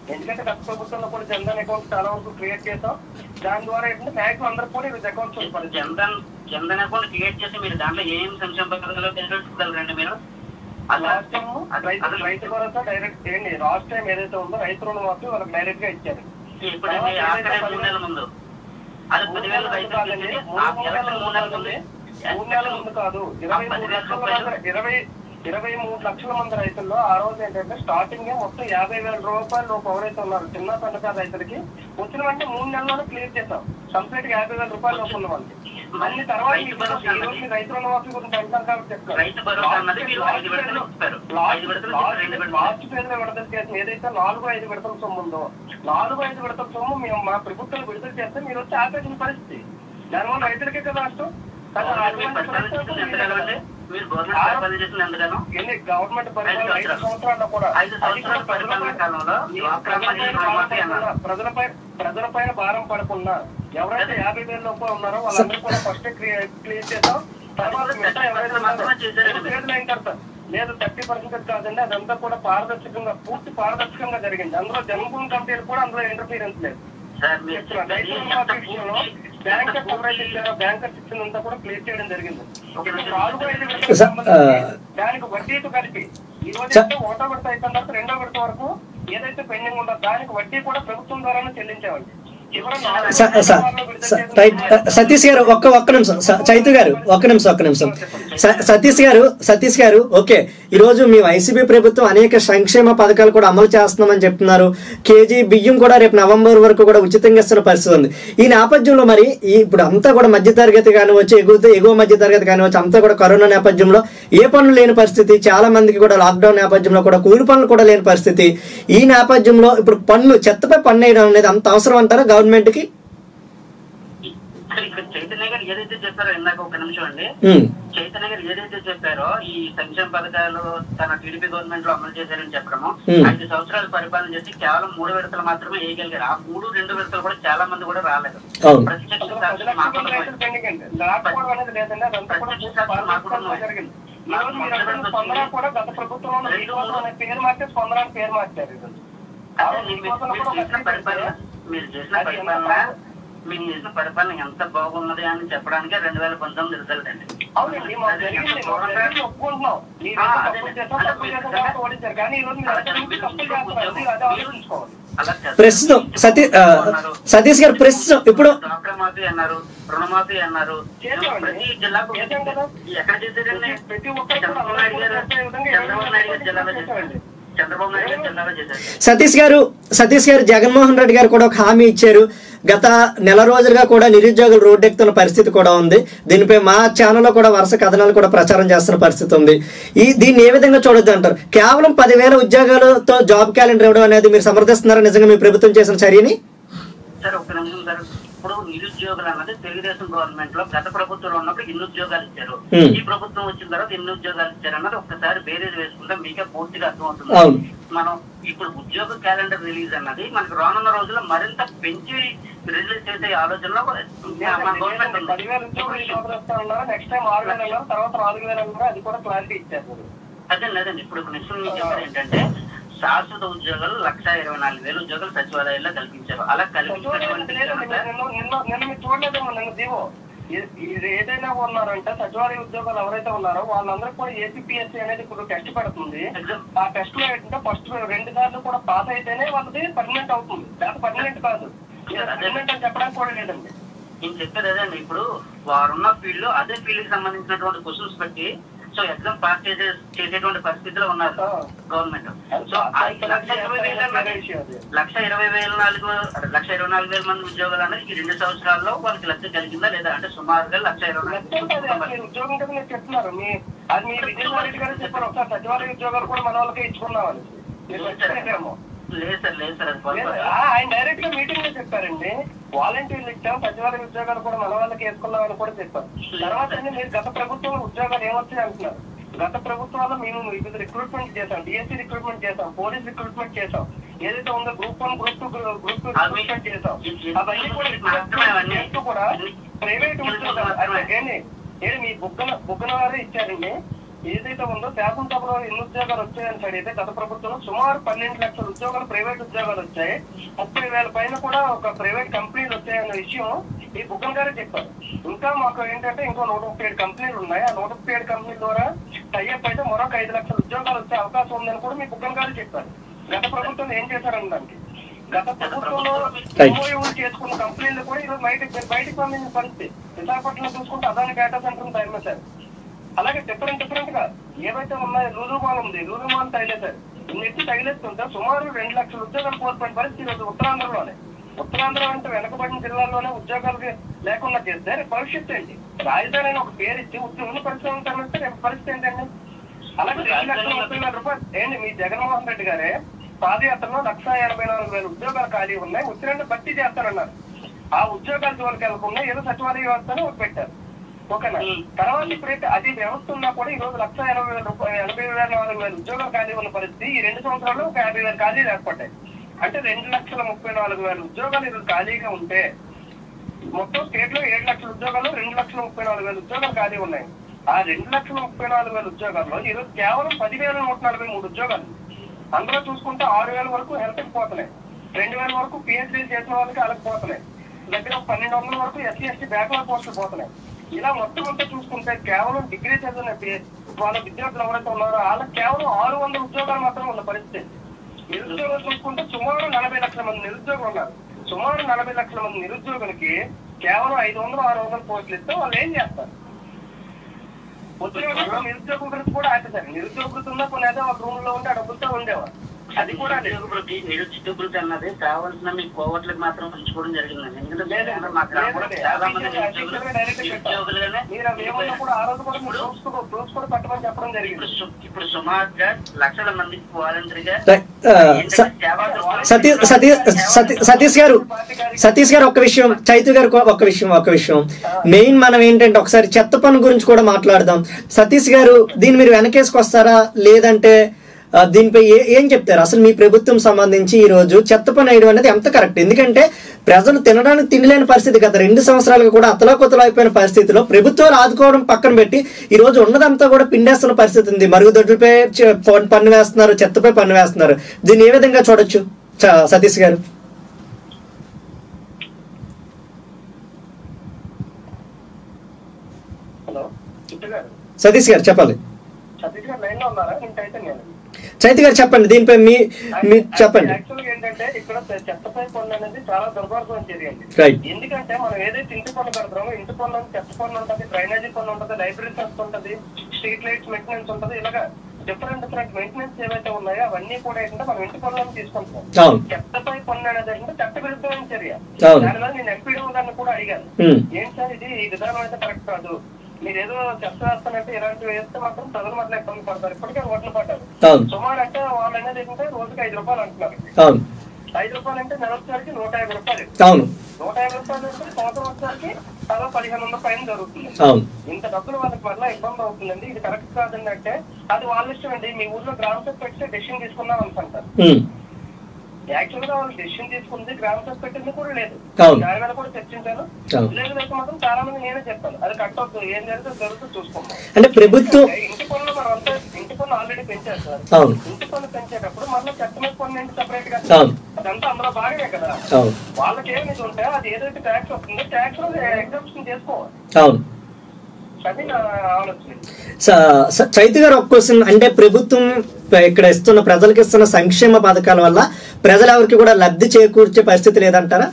ఎందుకంటే గత ప్రభుత్వంలో కూడా జన్ధన్ అకౌంట్ చాలా వరకు క్రియేట్ చేసాం దాని ద్వారా ఏంటంటే మ్యాక్సిమం అందరూ కూడా ఈరోజు అకౌంట్స్ ఇప్పుడు జన్ధన్ జన్ధన్ అకౌంట్ క్రియేట్ చేసి మీరు దాంట్లో ఏం సంక్షేమ పథకాలు తెలుసుకోగలరండి మీరు అసలు- లాస్ట్ టైం రైతు అసలు రైతు భరోసా డైరెక్ట్ ఏంటి లాస్ట్ టైం ఏదైతే ఉందో రైతు రుణమాఫీ వాళ్ళకి డైరెక్ట్ గా ఇచ్చారు ఇప్పుడు మీ ఆఖరి మూడు నెలల ముందు అది పదివేలు రైతు కాదండి, మూడు మూడు నెలల మూడు నెలల ముందు మూడు నెలల ముందు కాదు ఇరవై మూడు లక్షల మంది ఇరవై ఇరవై మూడు లక్షల మంది రైతుల్లో ఆ రోజు ఏంటంటే స్టార్టింగ్ మొత్తం యాభై వేల రూపాయలు లోపు ఎవరైతే ఉన్నారు చిన్న సన్నకారు రైతులకి వచ్చిన వెంటనే మూడు నెలల్లోనే క్లియర్ చేస్తాం కంప్లీట్ గా యాభై వేల రూపాయలు లోపు ఉన్న వాళ్ళకి మళ్ళీ తర్వాత రైతు మీకు భరోసా ఈ రోజు రైతు రుణమాఫీ గురించి అంటారు కాబట్టి చెప్తాను రైతు భరోసా అన్నది మీరు ఐదు విడతలు ఇస్తారు ఐదు విడతలు ఇస్తారు, రెండు విడతలు లాస్ట్ ఫేజ్ లో విడతలు చేసిన ఏదైతే నాలుగు ఐదు విడతల సొమ్ము ఉందో నాలుగు ఐదు విడతల సొమ్ము మేము మా ప్రభుత్వం విడుదల చేస్తే మీరు వచ్చి ఆపేసిన పరిస్థితి దానివల్ల రైతులకే కదా నష్టం కానీ మీరు అటువంటి పరిపాలన చేసింది పరిస్థితులు ఎంతకాలం మీరు గవర్నమెంట్ పరిపాలన చేసింది ఎంతకాలం ఎన్ని గవర్నమెంట్ పరిపాలన ఐదు ఐదు సంవత్సరాల్లో కూడా ఐదు సంవత్సరాల పరిపాలన కాలంలో డ్వాక్రా మహిళల రుణమాఫీ అన్నారు ప్రజలపై ప్రజలపైన భారం పడకుండా ఎవరైతే యాభై వేల లోపల ఉన్నారో వాళ్ళందరూ కూడా ఫస్ట్ క్లియర్ చేద్దాం తర్వాత మిగతా ఎవరైతే ఉన్నారో రెండు వేలు అయిన తర్వాత లేదు థర్టీ పర్సెంట్ కాదండి అదంతా కూడా పారదర్శకంగా పూర్తి పారదర్శకంగా జరిగింది అందులో జన్మభూమి కమిటీలు కూడా అందులో ఇంటర్ఫీరెన్స్ లేదు సార్ మీరు చెప్తున్నా రైతు చెప్పేది రుణమాఫీ ఎంత విషయంలో పూర్తి- బ్యాంకర్స్ ఎవరైతే ఇచ్చారో బ్యాంకర్స్ ఇచ్చిందంతా కూడా క్లియర్ చేయడం జరిగింది ఒక నిమిషం. నాలుగు ఐదు విడతలకు స- సంబంధించి ఆ, దానికి వడ్డీతో కలిపి ఈ రోజు స- అయితే ఒకటో విడత అయిపోయిన తర్వాత రెండో విడత వరకు ఏదైతే పెండింగ్ ఉందో దానికి వడ్డీ కూడా ప్రభుత్వం ద్వారానే చెల్లించేవాళ్ళు చివరి నాలుగు స- స- సంవత్సరాల్లో విడుదల స- చేసిన రైట్ సతీష్ గారు ఒక్క ఒక్క నిమిషం స- చైతు గారు ఒక్క నిమిషం ఒక్క నిమిషం స- సతీష్ గారు సతీష్ గారు ఓకే ఈ రోజు మీ వైసీపీ ప్రభుత్వం అనేక సంక్షేమ పథకాలు కూడా అమలు చేస్తున్నామని చెప్తున్నారు కేజీ బియ్యం కూడా రేపు నవంబర్ వరకు కూడా ఉచితంగా ఇస్తున్న పరిస్థితి ఉంది ఈ నేపథ్యంలో మరి ఈ ఇప్పుడు అంతా కూడా మధ్య తరగతి కానివచ్చు ఎగువ ఎగువ మధ్య తరగతి కానివచ్చు అంతా కూడా కరోనా నేపథ్యంలో ఏ పనులు లేని పరిస్థితి చాలా మందికి కూడా లాక్డౌన్ నేపథ్యంలో కూడా కూలి పనులు కూడా లేని పరిస్థితి ఈ నేపథ్యంలో ఇప్పుడు పన్ను చెత్తపై పన్ను వేయడం అనేది అంత అవసరం అంటారా గవర్నమెంట్ కి ఇక్కడ ఇక్కడ చైతన్య గారు ఏదైతే చెప్పారో ఇందాక ఒక నిమిషం అండి ఉమ్, చైతన్య గారు ఏదైతే చెప్పారో ఈ సంక్షేమ పథకాలు తన టీడీపీ గవర్నమెంట్ లో అమలు చేశారని చెప్పడము Hmm. ఐదు సంవత్సరాలు పరిపాలన చేసి కేవలం మూడు విడతలు మాత్రమే వేయగలిగారు ఆ మూడు రెండు విడతలు కూడా చాలా మంది కూడా రాలేదు అవును ప్రత్యక్ష అసలు పది సాక్షి మాకు లక్షల రైతులు పెండింగ్ అండి రాకపోవడం అనేది లేదండి అదంతా కూడా పూర్తి పారదర్శకంగా జరిగింది ఈ రోజు మీరు అడిగిన స్పందన కూడా గత ప్రభుత్వంలో ఉన్న శ్రీనివాసం అనే పేరు మార్చి స్పందన అని పేరు మార్చారు ఈ రోజు. ఆ అదే రోజు మీరు- శ్రీనివాసంలో మీరు కూడా చేసిన ఒక పరిపాలన మీరు చేసిన అది ఎంత పరిపాలన బాగు- మీరు చేసిన పరిపాలన ఎంత బాగున్నది అని చెప్పడానికి రెండు వేల పంతొమ్మిది రిజల్ట్ అండి అవునండి మాకు జరిగింది మాకు జరిగింది ఒప్పుకుంటున్నాం మీరు ఆ, ఏదో అదే. తప్పులు చేస్తాం అదే తప్పులు మీరు చేస్తాం కాబట్టి ఓడించారు కానీ ఈ రోజు మీరు అక్కడ నుంచి తప్పులు చేస్తున్నారు మీరు అదే ఆలోచించుకోవాలి అలా చేస్తారు. ప్రస్తుతం సతీ ఆ, సతీష్ గారు ప్రస్తుతం ఇప్పుడు డ్వాక్రా మాఫీ అన్నారు రుణమాఫీ అన్నారు చేసామండి. ప్రతి జిల్లాకు చేసాం కదా. ఎక్కడ చేశారండి ప్రతి ఒక్కరు కూడా చంద్రబాబు నాయుడు గారు చేసే విధంగా చంద్రబాబు నాయుడు గారు జిల్లాలో చేశారు చేశామండి. చంద్రబాబు నాయుడు గారు జిల్లాలో చేశారు సతీష్ గారు సతీష్ గారు జగన్మోహన్ రెడ్డి గారు కూడా ఒక హామీ ఇచ్చారు గత నెల రోజులుగా కూడా నిరుద్యోగులు రోడ్డెక్కుతున్న పరిస్థితి కూడా ఉంది దీనిపై మా ఛానల్లో కూడా వరుస కథనాలు కూడా ప్రచారం చేస్తున్న పరిస్థితి ఉంది ఈ దీన్ని ఏ విధంగా చూడొద్దు అంటారు కేవలం పదివేల ఉద్యోగాలతో జాబ్ క్యాలెండర్ ఇవ్వడం అనేది మీరు సమర్థిస్తున్నారా నిజంగా మీ ప్రభుత్వం చేసిన చర్యని సార్ ఒక్క నిమిషం సార్ ఇప్పుడు నిరుద్యోగులు అన్నది తెలుగుదేశం గవర్నమెంట్ లో గత ప్రభుత్వంలో ఉన్నప్పుడు ఇన్ని ఉద్యోగాలు ఇచ్చారు Hmm. ఈ ప్రభుత్వం వచ్చిన తర్వాత ఎన్ని ఉద్యోగాలు ఇచ్చారు అన్నది ఒక్కసారి బేరేజ్ వేసుకుంటే మీకే పూర్తిగా అవును. అర్థమవుతుంది మనం ఇప్పుడు ఉద్యోగ క్యాలెండర్ రిలీజ్ అన్నది మనకు రానున్న రోజుల్లో మరింత పెంచి రిలీజ్ చేసే ఆలోచనలో మన గవర్నమెంట్ ఉంది. పదివేల ఉద్యోగులు ఈ సంవత్సరం ఇస్తా ఉన్నారు నెక్స్ట్ టైం ఆరు వేలు అన్నారు తర్వాత నాలుగు వేలు అన్నారు అది కూడా క్లారిటీ ఇచ్చారు మీరు. అదే లేదండి ఇప్పుడు నెక్స్ట్ మీకు చెప్పేది ఏంటంటే శాశ్వత ఉద్యోగాలు లక్ష ఇరవై నాలుగు వేల ఉద్యోగాలు సచివాలయాల్లో కల్పించారు అలా సచివాలయం కల్పించినటువంటి లేదండి, ఘనత- నిన్న నిన్న నిన్న మీరు చూడలేదేమో నిన్న దీవో ఇది- ఇది ఏదైనా ఉన్నారంటే సచివాలయ ఉద్యోగాలు ఎవరైతే ఉన్నారో వాళ్ళందరికీ కూడా ఏపీఎస్సీ అనేది ఇప్పుడు టెస్ట్ పెడుతుంది ఆ టెస్ట్ లో ఏంటంటే ఫస్ట్ రెండు సార్లు కూడా పాస్ అయితేనే వాళ్ళది పర్మనెంట్ అవుతుంది లేకపోతే పర్మనెంట్ కాదు పర్మనెంట్ అని చెప్పడానికి కూడా లేదండి నేను చెప్పేది అదే అండి ఇప్పుడు వారున్న ఫీల్డ్ లో అదే ఫీల్డ్ కి సంబంధించినటువంటి క్వశ్చన్స్ పెట్టి సో ఎగ్జామ్ పాస్ చేసే చేసేటువంటి పరిస్థితిలో ఉన్నారు ఆ. గవర్నమెంట్ సో ఆ లక్ష ఇరవై వేల అన్నది లక్ష ఇరవై వేల నాలుగు లక్ష ఇరవై నాలుగు వేల మంది ఉద్యోగాలు అనేది ఈ రెండు సంవత్సరాల్లో వాళ్ళకి లక్ష కలిగిందా లేదా అంటే సుమారుగా లక్ష ఇరవై నాలుగు లెక్క ఉంటుంది. అది మీరు ఉద్యోగం కదా మీరు చెప్తున్నారు మీ అది మీ విజయసాయి రెడ్డి గారు చెప్పారు ఒకసారి సచివాలయ ఉద్యోగాలు కూడా మన వాళ్ళకే ఇచ్చుకున్నామని మీరు వచ్చారేమో లేదు సార్ లేదు సార్ అది లేదు, పొరపాటు. ఆ, ఆయన డైరెక్ట్ గా మీటింగ్ లో చెప్పారండి వాలంటీర్లు ఇచ్చాం సచివాలయ ఉద్యోగాలు కూడా మన వాళ్ళకి వేసుకున్నామని కూడా చెప్పారు తర్వాత అండి మీరు గత ప్రభుత్వంలో ఉద్యోగాలు ఏమొచ్చాయి అంటున్నారు గత ప్రభుత్వంలో మేము ఇది రిక్రూట్మెంట్ చేసాం డిఎస్సీ రిక్రూట్మెంట్ చేసాం పోలీస్ రిక్రూట్మెంట్ చేసాం ఏదైతే ఉందో group one group two group two అవి- రిక్రూట్మెంట్ చేసాం అవన్నీ కూడా మాత్రమే అవన్నీ. చేస్తూ కూడా ప్రైవేట్ ఉద్యోగాలు అంటే ఏంటి ఏంటి మీ బుగ్గన బుగ్గన వారే ఇచ్చారండి ఏదైతే ఉందో శాసనసభలో ఎన్ని ఉద్యోగాలు వచ్చాయని అడిగితే గత ప్రభుత్వంలో సుమారు పన్నెండు లక్షల ఉద్యోగాలు ప్రైవేట్ ఉద్యోగాలు వచ్చాయి ముప్పై వేల పైన కూడా ఒక ప్రైవేట్ కంపెనీలు వచ్చాయన్న విషయం ఈ బుగ్గన్ గారే చెప్పారు ఇంకా మాకు ఏంటంటే ఇంకో నూట ముప్పై ఏడు కంపెనీలు ఉన్నాయి ఆ నూట ముప్పై ఏడు కంపెనీల ద్వారా టైఅప్ అయితే మరొక ఐదు లక్షల ఉద్యోగాలు వచ్చే అవకాశం ఉందని కూడా మీ బుగ్గన్ గారు చెప్పారు గత ప్రభుత్వం ఏం చేశారని దానికి గత ప్రభుత్వంలో ఎంఓయూలు చేసుకున్న కంపెనీలు కూడా ఈరోజు బయటకు బయటకు పంపించిన పరిస్థితి విశాఖపట్నం చూసుకుంటే అదాని డేటా సెంటర్ తయారు అలాగే డిఫరెంట్ డిఫరెంట్ గా ఏవైతే ఉన్నాయో లూలు మాల్ ఉంది లూలు మాల్ తగిలేశారు ఇన్నిటి తగిలేస్తుంటే సుమారు రెండు లక్షల ఉద్యోగాలు కోల్పోయిన పరిస్థితి ఈరోజు ఉత్తరాంధ్రలోనే ఉత్తరాంధ్ర అంటే వెనకబడిన జిల్లాల్లోనే ఉద్యోగాలు లేకుండా చేస్తే రేపు భవిష్యత్తు ఏంటి రాజధాని అని ఒక పేరు ఇచ్చి ఉద్యోగ పరిశ్రమలు తరలిస్తే రేపు పరిస్థితి ఏంటండి అలాగే రెండు లక్షల ముప్పై వేల రూపాయలు ఏంటి మీ జగన్మోహన్ రెడ్డి గారే పాదయాత్రలో లక్ష ఎనభై నాలుగు వేల ఉద్యోగాలు ఖాళీ ఉన్నాయి ఉత్తరాంధ్ర భర్తీ చేస్తారన్నారు ఆ ఉద్యోగాల జోలికి వెళ్ళకుండా ఏదో సచివాలయ వ్యవస్థను ఒకటి పెట్టారు ఓకేనా తర్వాత ఇప్పుడైతే అది వ్యవస్థ ఉన్నా కూడా ఈ రోజు లక్ష ఎనభై వేల రూపాయలు ఎనభై వేల నాలుగు వేల ఉద్యోగాలు ఖాళీ ఉన్న పరిస్థితి ఈ రెండు సంవత్సరాల్లో ఒక యాభై వేల ఖాళీలు ఏర్పడ్డాయి అంటే రెండు లక్షల ముప్పై నాలుగు వేల ఉద్యోగాలు ఈరోజు ఖాళీగా ఉంటే మొత్తం స్టేట్ లో ఏడు లక్షల ఉద్యోగాలు రెండు లక్షల ముప్పై నాలుగు వేల ఉద్యోగాలు ఖాళీ ఉన్నాయి ఆ రెండు లక్షల ముప్పై నాలుగు వేల ఉద్యోగాల్లో ఈరోజు కేవలం పదివేల నూట నలభై మూడు ఉద్యోగాలు అందులో చూసుకుంటే ఆరు వేల వరకు హెల్త్ కి పోతున్నాయి రెండు వేల వరకు పిహెచ్డీ చేసిన వాళ్ళకి వాళ్ళకి పోతున్నాయి దగ్గర ఒక పన్నెండు వందల వరకు ఎస్సీ ఎస్టీ బ్యాక్వర్డ్ పోస్టులు పోతున్నాయి ఇలా మొత్తం అంతా చూసుకుంటే కేవలం డిగ్రీ చదివిన పి- వాళ్ళ విద్యార్థులు ఎవరైతే ఉన్నారో వాళ్ళకి కేవలం ఆరు వందల ఉద్యోగాలు మాత్రం ఉన్న పరిస్థితి నిరుద్యోగులు చూసుకుంటే సుమారు నలభై లక్షల మంది నిరుద్యోగులు ఉన్నారు సుమారు నలభై లక్షల మంది నిరుద్యోగులకి కేవలం ఐదు వందలు ఆరు వందల పోస్టులు ఇస్తే వాళ్ళు ఏం చేస్తారు ఉద్యోగంలో నిరుద్యోగ వృత్తి కూడా ఆపేశారు నిరుద్యోగ వృత్తి ఉన్న కొన్ని ఏదో ఒక రూమ్ లో ఉంటే ఆ డబ్బులతో ఉండేవారు అది కూడా లేదు నిరుద్యోగ వృత్తి నిరుద్యోగ వృత్తి అన్నది కావాల్సిన మీ కోవట్లకు మాత్రం ఉంచుకోవడం జరిగిందండి ఎందుకంటే లేదండి. మా గ్రామంలో లేదండి. చాలా మంది అఫీషియల్గా నిరుద్యోగులు డైరెక్ట్ చెప్పారు. నిరుద్యోగులుగానే మీరు అవి ఏమన్నా కూడా ఆ రోజు కూడా మీరు ప్రూఫ్స్ కూడా ప్రూఫ్స్ కూడా పెట్టమని చెప్పడం ఇప్పుడు జరిగింది సు- ఇప్పుడు సుమారుగా లక్షల మందికి వాలంటరీగా రైట్. ఆ, స- సతీ సతీ సతీ సతీష్ గారు సతీష్ గారు ఒక విషయం చైతు గారు ఒక విషయం ఒక విషయం మెయిన్ మనం ఏంటంటే ఒకసారి చెత్త పన్ను గురించి కూడా మాట్లాడదాం సతీష్ గారు దీన్ని మీరు వెనకేసుకొస్తారా లేదంటే ఆ, దీనిపై ఏ ఏం చెప్తారు అసలు మీ ప్రభుత్వం సంబంధించి ఈ రోజు చెత్త పన్ను వేయడం అనేది ఎంత కరెక్ట్ ఎందుకంటే ప్రజలు తినడానికి తినలేని పరిస్థితి గత రెండు సంవత్సరాలుగా కూడా అతలాకుతలు అయిపోయిన పరిస్థితిలో ప్రభుత్వాలు ఆదుకోవడం పక్కన పెట్టి ఈ రోజు ఉన్నదంతా కూడా పిండేస్తున్న పరిస్థితి ఉంది మరుగుదొడ్లపై చె- పన్ను- పన్ను వేస్తున్నారు చెత్తపై పన్ను వేస్తున్నారు దీన్ని ఏ విధంగా చూడొచ్చు చ- సతీష్ గారు హలో చిట్టు గారు సతీష్ గారు చెప్పాలి సతీష్ గారు లైన్ లో ఉన్నారా ఇంకైతే నేను చైతి గారు చెప్పండి దీనిపై మీ మీ చెప్పండి యాక్చువల్ గా ఏంటంటే ఇక్కడ చెత్తపై పన్ను అనేది చాలా దుర్మార్గం చర్య అండి రైట్ ఎందుకంటే మనం ఏదైతే ఇంటి పన్ను కడతామో ఇంటి పన్ను చెత్త పన్ను ఉంటుంది డ్రైనేజీ పన్ను ఉంటుంది లైబ్రరీ ట్రస్ట్ ఉంటుంది స్ట్రీట్ లైట్స్ మెయింటెనెన్స్ ఉంటుంది ఇలాగా డిఫరెంట్ డిఫరెంట్ మెయింటెనెన్స్ ఏవైతే ఉన్నాయో అవన్నీ కూడా ఏంటంటే మనం ఇంటి పనులను తీసుకుంటాం అవును చెత్తపై పన్ను అనేది ఏంటంటే చట్ట విరుద్ధమైన చర్య అవును. దాని మీద నేను ఎంపీడీ గారిని కూడా అడిగాను ఉమ్, ఏం సార్ ఇది ఈ విధానం అయితే కరెక్ట్ కాదు మీరు ఏదో చెత్త వేస్తానంటే ఇలాంటివి వేస్తే మాత్రం ప్రజలు మాత్రం ఇబ్బంది పడతారు ఇప్పటికే ఓట్లు పడ్డారు అవును సుమారు అంటే వాళ్ళు అనేది ఏంటంటే రోజుకి ఐదు రూపాయలు అంటున్నారు అవును ఐదు రూపాయలు అంటే నెల వచ్చేసరికి నూట యాభై రూపాయలు అవును నూట యాభై రూపాయలు అంటే సంవత్సరం వచ్చేసరికి చాలా పదిహేను వందల పైన జరుగుతుంది అవును ఇంత డబ్బులు వాళ్ళకి మళ్ళీ ఇబ్బంది అవుతుందండి ఇది కరెక్ట్ కాదండి అంటే అది వాళ్ళ ఇష్టం అండి మీ ఊర్లో గ్రామ సభ పెడితే డెసిషన్ తీసుకుందాం అనుకుంటారు ఉమ్, యాక్చువల్ గా వాళ్ళు డెసిషన్ తీసుకుంది గ్రామ సభ పెట్టింది కూడా లేదు అవును. దాని మీద కూడా చర్చించాను అవును. లేదు లేక మాత్రం చాలా మంది నేనే చెప్పాను అది కట్ అవుతుంది ఏం జరిగితే జరుగుతుంది చూసుకుంటాం అంటే ప్రభుత్వం ఇంటి పనులు మనం అంతా ఇంటి పన్ను ఆల్రెడీ పెంచారు సార్ అవును ఇంటి పన్ను పెంచేటప్పుడు మళ్ళీ చెత్త మీద పన్ను ఏంటి సెపరేట్ గా అవును. అదంతా అందులో భాగమే కదా అవును వాళ్ళకి ఏమి ఇది ఉంటే అది ఏదైతే ట్యాక్స్ వస్తుందో ట్యాక్స్ లో ఎగ్జామ్షన్ చేసుకోవాలి అవును అది నా ఆలోచన స- స- చైతు గారు ఒక క్వశ్చన్ అంటే ప్రభుత్వం ఇక్కడ ఇస్తున్న ప్రజలకు ఇస్తున్న సంక్షేమ పథకాల వల్ల ప్రజలు ఎవరికి కూడా లబ్ధి చేకూర్చే పరిస్థితి లేదంటారా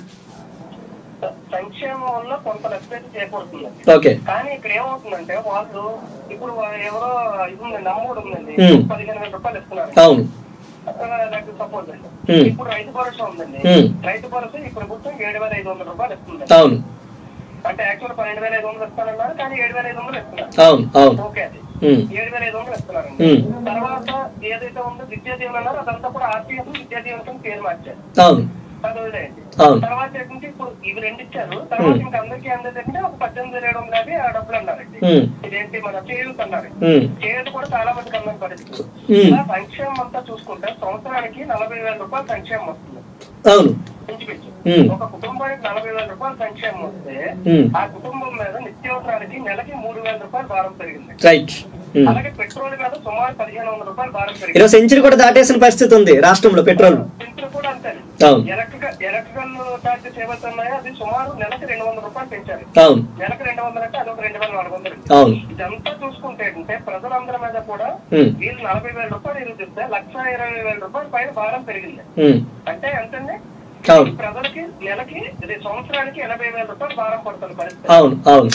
సంక్షేమం వల్ల కొంత లబ్ధి చేకూరుతుంది ఓకే కానీ ఇక్కడ ఏమవుతుందంటే వాళ్ళు ఇప్పుడు వా- ఎవరో ఇది ఉందండి అమ్మఒడి ఉందండి Hmm. పదిహేను వేల రూపాయలు ఇస్తున్నారు అవును సపోజ్ అండి Hmm. ఇప్పుడు రైతు భరోసా ఉందండి Hmm. రైతు భరోసా ఈ ప్రభుత్వం ఏడు వేల ఐదు వందల రూపాయలు ఇస్తుంది అవును అంటే యాక్చువల్ పన్నెండు వేల ఐదు వందలు ఇస్తానన్నారు కానీ ఏడు వేల ఐదు వందలు ఇస్తున్నారు అవును అవును ఓకే అది ఉమ్, ఏడు వేల ఐదు వందలు ఇస్తున్నారండి ఉమ్, తర్వాత ఏదైతే ఉందో విద్యా దీవెన అన్నారో అదంతా కూడా ఆర్టీఎస్ విద్యా దీవెన కింద పేరు మార్చారు అవును అది వదిలేయండి అవును. తర్వాత ఏంటంటే ఇప్పుడు ఇవి రెండు ఇచ్చారు తర్వాత Hmm. ఇంకా అందరికీ అందదంటే ఒక పద్దెనిమిది వేల ఏడు వందల యాభై ఆ డబ్బులు అన్నారండి ఉమ్, ఇదేంటి మన చేయూత అన్నారు ఉమ్, చేయూత కూడా చాలా మందికి అందరం పరిస్థితి Hmm. ఇలా సంక్షేమం అంతా చూసుకుంటే సంవత్సరానికి నలభై వేల రూపాయలు సంక్షేమం వస్తుంది అవును ఇంచుమించు Hmm. ఒక కుటుంబానికి నలభై వేల రూపాయలు సంక్షేమం వస్తే Hmm. ఆ కుటుంబం మీద నిత్యావసరాలకి నెలకి మూడు వేల రూపాయలు భారం పెరిగింది రైట్ Hmm. అలాగే పెట్రోల్ మీద సుమారు పదిహేను వందల రూపాయలు భారం పెరిగింది ఈరోజు సెంచరీ కూడా దాటేసిన పరిస్థితి ఉంది రాష్ట్రంలో పెట్రోల్ పెంచిన కూడా అంతే అవును. ఎలక్ట్రికల్ ఎలక్ట్రికల్ ఛార్జెస్ ఏవైతే ఉన్నాయో అది సుమారు నెలకి రెండు వందల రూపాయలు పెంచారు అవును నెలకు రెండు వందలు అంటే అదొక రెండు వేల నాలుగు వందలు అవును ఇదంతా చూసుకుంటే అంటే ప్రజలందరి మీద కూడా Hmm. వీళ్ళు నలభై వేల రూపాయలు వీళ్ళు చెప్తే లక్ష ఇరవై వేల రూపాయల పైన భారం పెరిగింది ఉమ్, అంటే ఎంతండి అవును ప్రజలకి నెలకి ఇది సంవత్సరానికి ఎనభై వేల రూపాయలు భారం పడుతుంది పరిస్థితి అవును అవును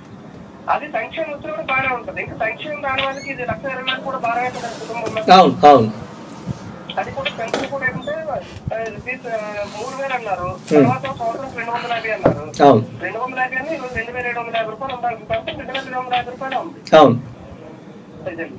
అది సంక్షేమం వచ్చిన కూడా బాగానే ఉంటుంది ఇంకా సంక్షేమం రాని వాళ్ళకి ఇది లక్ష ఇరవై వేలు కూడా భారం అవుతుంది కుటుంబంలో అవును అవును అది కూడా పెన్షన్ కూడా ఏంటంటే ఆ, రూపీస్, ఆ, మూడు వేలు అన్నారు తర్వాత సంవత్సరం రెండు వందల యాభై అన్నారు అవును రెండు వందల యాభై అని ఈరోజు రెండు వేల ఏడు వందల యాభై రూపాయలు ఉండాలి కాబట్టి రెండు వేల ఏడు వందల యాభై రూపాయలు ఉంది అవును ఇదండి.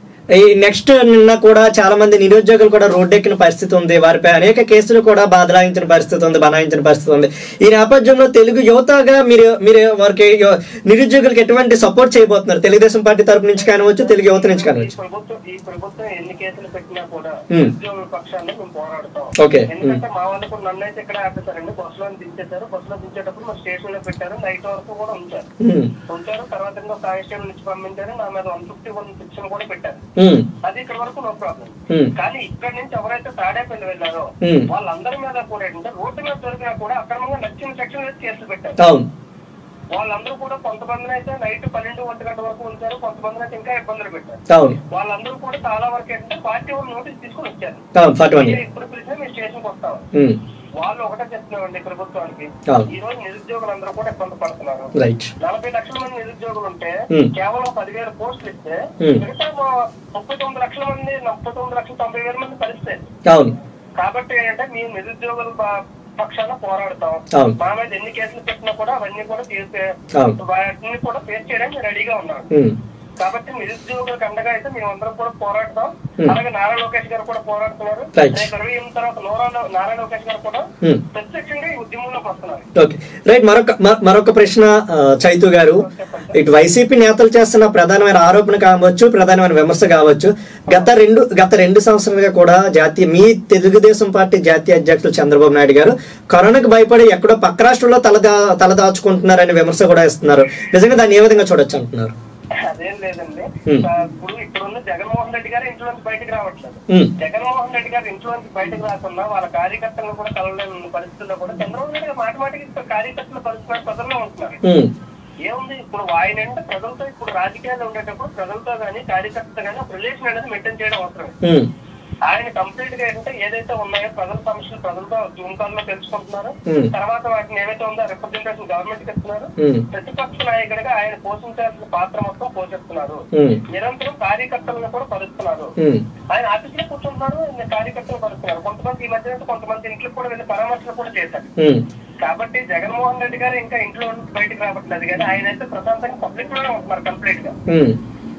ఈ నెక్స్ట్ నిన్న కూడా చాలా మంది నిరుద్యోగులు కూడా రోడ్డెక్కిన పరిస్థితి ఉంది వారిపై అనేక కేసులు కూడా బదలాయించిన పరిస్థితి ఉంది బనాయించిన పరిస్థితి ఉంది ఈ నేపథ్యంలో తెలుగు యువతగా మీరు మీరు వారికి యు- నిరుద్యోగులకు ఎటువంటి సపోర్ట్ చేయబోతున్నారు తెలుగుదేశం పార్టీ తరపు నుంచి కానివచ్చు తెలుగు యువత నుంచి ఈ కానివచ్చు ప్రభుత్వం ఈ ప్రభుత్వం ఎన్ని కేసులు పెట్టినా కూడా Hmm. ఉద్యోగుల పక్షాన్ని మేము పోరాడతాం Okay. ఎందుకంటే మా వాళ్ళు కూడా నన్ను అయితే ఇక్కడ ఆపేశారండి బస్సులో దించేశారు బస్సులో దించేటప్పుడు మా స్టేషన్ లో పెట్టారు నైట్ వరకు కూడా ఉంచారు ఉమ్, ఉంచారు తర్వాత ఇంకో కానిస్టేబుల్ నుంచి పంపించారు నా మీద వన్ ఫిఫ్టీ వన్ శిక్షణ కూడా పెట్టారు ఉమ్, అది ఇక్కడ వరకు నో ప్రాబ్లం ఉమ్, కానీ ఇక్కడ నుంచి ఎవరైతే తాడేపల్లి వెళ్ళారో Hmm. వాళ్ళందరి మీద కూడా ఏంటంటే రోడ్డు మీద దొరికినా కూడా అక్రమంగా నచ్చిన సెక్షన్ వేసి కేసులు పెట్టారు అవును వాళ్ళందరూ కూడా కొంతమందిని అయితే నైట్ పన్నెండు ఒంటి గంట వరకు ఉంచారు కొంతమందిని అయితే ఇంకా ఇబ్బందులు పెట్టారు అవును వాళ్ళందరూ కూడా చాలా వరకు ఏంటంటే పార్టీ వాళ్ళు నోటీస్ తీసుకుని వచ్చారు అవును ఫార్టీ వన్ మీరు ఇప్పుడు పిలిచినా మీ స్టేషన్కి వస్తాం ఉమ్, వాళ్ళు ఒకటే చెప్తున్నామండి ప్రభుత్వానికి అవును. ఈ రోజు నిరుద్యోగులందరూ కూడా ఇబ్బంది పడుతున్నారు రైట్ నలభై లక్షల మంది నిరుద్యోగులు ఉంటే Hmm. కేవలం పదివేల పోస్టులు ఇస్తే Hmm. మిగతా మా- ముప్పై తొమ్మిది లక్షల మంది ముప్పై తొమ్మిది లక్షల తొంభై వేల మంది పరిస్థితి అవును కాబట్టి ఏంటంటే మేము నిరుద్యోగుల ప- పక్షాన పోరాడతాం అవును. మా మీద ఎన్ని కేసులు పెట్టినా కూడా అవన్నీ కూడా తీసే అవును. వాటిని కూడా ఫేస్ చేయడానికి రెడీగా ఉన్నాం ఉమ్, కాబట్టి నిరుద్యోగులకు అండగా అయితే మేమందరం కూడా పోరాడతాం Hmm. అలాగే నారా లోకేష్ గారు కూడా పోరాడుతున్నారు Right. రేపు ఇరవై ఎనిమిది తర్వాత నోరా నారా లోకేష్ గారు కూడా ఉమ్. ప్రత్యక్షంగా ఈ ఉద్యమంలోకి వస్తున్నారు ఓకే రైట్ మరొక మ- మరొక ప్రశ్న ఆ, చైతు గారు ఇటు వైసీపీ నేతలు చేస్తున్న ప్రధానమైన ఆరోపణ కావచ్చు ప్రధానమైన విమర్శ కావచ్చు గత రెండు గత రెండు సంవత్సరాలుగా కూడా జాతీయ మీ తెలుగుదేశం పార్టీ జాతీయ అధ్యక్షులు చంద్రబాబు నాయుడు గారు కరోనాకు భయపడి ఎక్కడో పక్క రాష్ట్రంలో తలదా తలదాచుకుంటున్నారనే విమర్శ కూడా ఇస్తున్నారు నిజంగా దాన్ని ఏ విధంగా చూడొచ్చు అంటున్నారు అదేం లేదండి Hmm. ఆ, ఇప్పుడు ఇప్పుడున్న జగన్మోహన్ రెడ్డి గారు ఇంట్లో నుంచి బయటకు రావట్లేదు ఉమ్, జగన్మోహన్ రెడ్డి గారు ఇంట్లో నుంచి బయటకు రాకుండా వాళ్ళ కార్యకర్తలను కూడా కలవలేని ఉన్న పరిస్థితుల్లో కూడా చంద్రబాబు నాయుడు గారు మాట మాటికి ఇప్పుడు కార్యకర్తల పరిస్థితులు ప్రజల్లో ఉంటున్నారు ఉమ్, ఏముంది ఇప్పుడు ఆయన అంటే ప్రజలతో ఇప్పుడు రాజకీయాలు ఉండేటప్పుడు ప్రజలతో కానీ కార్యకర్తతో కానీ ఒక రిలేషన్ అనేది మెయింటైన్ చేయడం అవసరం ఉమ్, ఆయన కంప్లీట్ గా ఏంటంటే ఏదైతే ఉన్నాయో ప్రజల సమస్యలు ప్రజలతో జూమ్ కాల్ లో తెలుసుకుంటున్నారు Hmm. తర్వాత వాటిని ఏవైతే ఉందో రిప్రజెంటేషన్ గవర్నమెంట్ కి ఇస్తున్నారు ఉమ్, ప్రతిపక్ష నాయకుడిగా ఆయన పోషించాల్సిన పాత్ర మొత్తం పోషిస్తున్నారు ఉమ్, నిరంతరం కార్యకర్తలను కూడా పరుస్తున్నారు ఉమ్, ఆయన ఆఫీస్ లో కూర్చుంటున్నారు ఆయన కార్యకర్తలు పరుస్తున్నారు కొంతమంది ఈ మధ్య నుంచి కొంతమంది ఇంట్లో కూడా వెళ్ళి పరామర్శలు కూడా చేశారు ఉమ్, కాబట్టి జగన్మోహన్ రెడ్డి గారు ఇంకా ఇంట్లో నుంచి బయటకు రావట్లేదు కానీ ఆయన అయితే ప్రశాంతంగా పబ్లిక్ లోనే ఉంటున్నారు కంప్లీట్ గా ఉమ్.